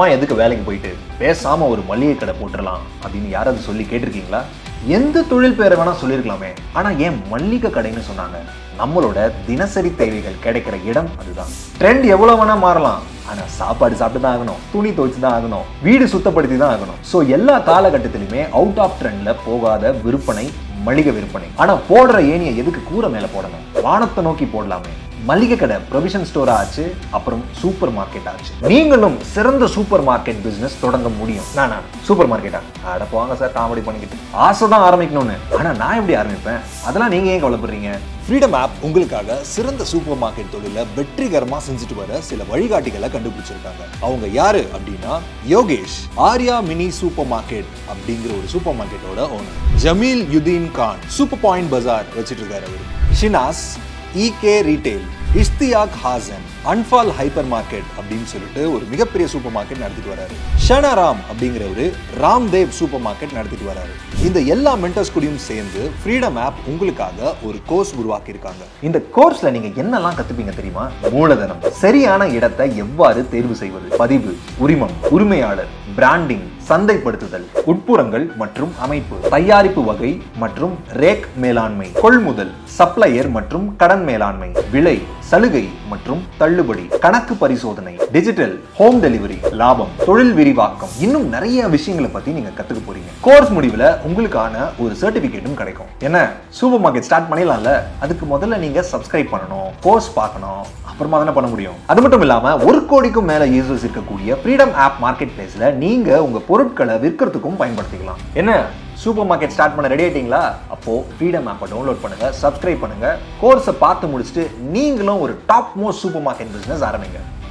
சும்மா எதுக்கு வேலைக்கு போயிட்டு பேசாம ஒரு மளிகை கடை போட்டுடலாம் அப்படின்னு யாராவது சொல்லி கேட்டிருக்கீங்களா எந்த தொழில் பேரை வேணா சொல்லியிருக்கலாமே ஆனா ஏன் மல்லிகை கடைன்னு சொன்னாங்க நம்மளோட தினசரி தேவைகள் கிடைக்கிற இடம் அதுதான் ட்ரெண்ட் எவ்வளவு வேணா மாறலாம் ஆனா சாப்பாடு சாப்பிட்டு தான் ஆகணும் துணி துவைச்சு தான் ஆகணும் வீடு சுத்தப்படுத்தி தான் ஆகணும் ஸோ எல்லா காலகட்டத்திலுமே அவுட் ஆஃப் ட்ரெண்ட்ல போகாத விற்பனை மளிகை விற்பனை ஆனா போடுற ஏனியை எதுக்கு கூரை மேல போடணும் வானத்தை நோக்கி போடலாமே மளிகை கடை ப்ரொவிஷன் ஸ்டோர் ஆச்சு அப்புறம் சூப்பர் மார்க்கெட் ஆச்சு நீங்களும் சிறந்த சூப்பர் மார்க்கெட் பிசினஸ் தொடங்க முடியும் நான் சூப்பர் மார்க்கெட்டா அட போங்க சார் காமெடி பண்ணிக்கிட்டு ஆசை தான் ஆரம்பிக்கணும்னு ஆனா நான் எப்படி ஆரம்பிப்பேன் அதெல்லாம் நீங்க ஏன் கவலைப்படுறீங்க ஃப்ரீடம் ஆப் உங்களுக்காக சிறந்த சூப்பர் மார்க்கெட் தொழில வெற்றிகரமா செஞ்சுட்டு வர சில வழிகாட்டிகளை கண்டுபிடிச்சிருக்காங்க அவங்க யாரு அப்படின்னா Yogesh Arya mini super market அப்படிங்கிற ஒரு சூப்பர் மார்க்கெட்டோட owner Jamiluddin Khan super point bazaar வச்சிட்டு இருக்காரு அவரு Shinas EK retail Ishtiaq Hasan Anfal hyper market அப்படின்னு சொல்லிட்டு ஒரு மிகப்பெரிய சூப்பர் மார்க்கெட் நடத்திட்டு வராரு ஷனாராம் அப்படிங்கிறவரு ராம்தேவ் சூப்பர் மார்க்கெட் நடத்திட்டு வராரு இந்த எல்லா மென்டர்ஸ் கூடயும் சேர்ந்து ஃப்ரீடம் ஆப் உங்களுக்காக ஒரு கோர்ஸ் உருவாக்கி இருக்காங்க இந்த கோர்ஸ்ல நீங்க என்னெல்லாம் கத்துப்பீங்க தெரியுமா மூலதனம் சரியான இடத்தை எவ்வாறு தேர்வு செய்வது பதிவு உரிமம் உரிமையாளர் பிராண்டிங் சந்தைப்படுத்துதல் உட்புறங்கள் மற்றும் அமைப்பு தயாரிப்பு வகை மற்றும் ரேக் மேலாண்மை கொள்முதல் சப்ளையர் மற்றும் கடன் மேலாண்மை விலை சலுகை மற்றும் தள்ளுபடி கணக்கு பரிசோதனை டிஜிட்டல் ஹோம் டெலிவரி லாபம் தொழில் விரிவாக்கம் இன்னும் நிறைய விஷயங்களை பத்தி நீங்க கத்துக்க போறீங்க கோர்ஸ் முடிவுல உங்களுக்கான ஒரு சர்டிபிகேட்டும் கிடைக்கும் என்ன சூப்பர் மார்க்கெட் ஸ்டார்ட் பண்ணிடலாம்ல அதுக்கு முதல்ல நீங்க சப்ஸ்கிரைப் பண்ணணும் கோர்ஸ் பார்க்கணும் அப்புறமா தானே பண்ண முடியும் அது மட்டும் இல்லாம ஒரு கோடிக்கும் மேல யூசர்ஸ் இருக்கக்கூடிய ஃப்ரீடம் ஆப் மார்க்கெட் பிளேஸ்ல நீங்க உங்க பொருட்களை விற்கிறதுக்கும் பயன்படுத்திக்கலாம் என்ன சூப்பர் மார்க்கெட் ஸ்டார்ட் பண்ண ரெடி ஆயிட்டீங்களா அப்போ ஃப்ரீடம் ஆப்பை டவுன்லோட் பண்ணுங்க சப்ஸ்கிரைப் பண்ணுங்க கோர்ஸை பார்த்து முடிச்சுட்டு நீங்களும் ஒரு top most super market business ஆரம்பிங்க